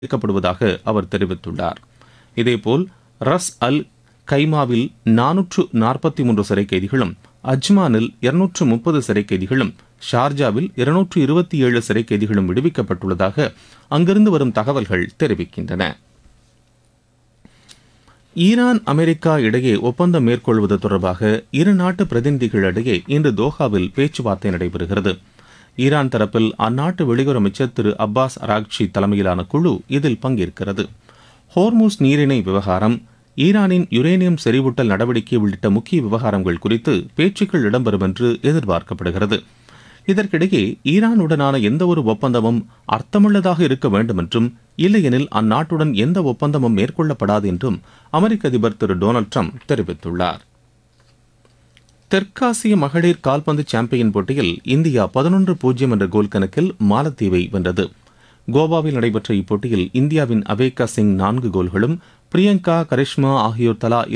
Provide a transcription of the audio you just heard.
இயக்கப்படுவதாக அவர் தெரிவித்துள்ளார் இதேபோல் ரஸ் அல் கைமாவில் நானூற்று நாற்பத்தி மூன்று சிறை கைதிகளும் அஜ்மானில் இருநூற்று முப்பது சிறை கைதிகளும் ஷார்ஜாவில் இருநூற்று இருபத்தி ஏழு சிறை கைதிகளும் விடுவிக்கப்பட்டுள்ளதாக அங்கிருந்து வரும் தகவல்கள் தெரிவிக்கின்றன ஈரான் அமெரிக்கா இடையே ஒப்பந்தம் மேற்கொள்வது தொடர்பாக இரு நாட்டு பிரதிநிதிகளிடையே இன்று தோஹாவில் பேச்சுவார்த்தை நடைபெறுகிறது ஈரான் தரப்பில் அந்நாட்டு வெளியுறவு அமைச்சர் திரு அப்பாஸ் அராக்சி தலைமையிலான குழு இதில் பங்கேற்கிறது ஹோர்மூஸ் நீரிணை விவகாரம் ஈரானின் யுரேனியம் செறிவூட்டல் நடவடிக்கை உள்ளிட்ட முக்கிய விவகாரங்கள் குறித்து பேச்சுக்கள் இடம்பெறும் என்று எதிர்பார்க்கப்படுகிறது இதற்கிடையே ஈரானுடனான எந்தவொரு ஒப்பந்தமும் அர்த்தமுள்ளதாக இருக்க வேண்டும் என்றும் இல்லையெனில் அந்நாட்டுடன் எந்த ஒப்பந்தமும் மேற்கொள்ளப்படாது என்றும் அமெரிக்க அதிபர் திரு டொனால்டு ட்ரம்ப் தெரிவித்துள்ளார் தெற்காசிய மகளிர் கால்பந்து சாம்பியன் போட்டியில் இந்தியா பதினொன்று பூஜ்ஜியம் என்ற கோல் கணக்கில் மாலத்தீவை வென்றது கோவாவில் நடைபெற்ற இப்போட்டியில் இந்தியாவின் அவேகா சிங் நான்கு கோல்களும் பிரியங்கா கரிஷ்மா ஆகியோர் தலா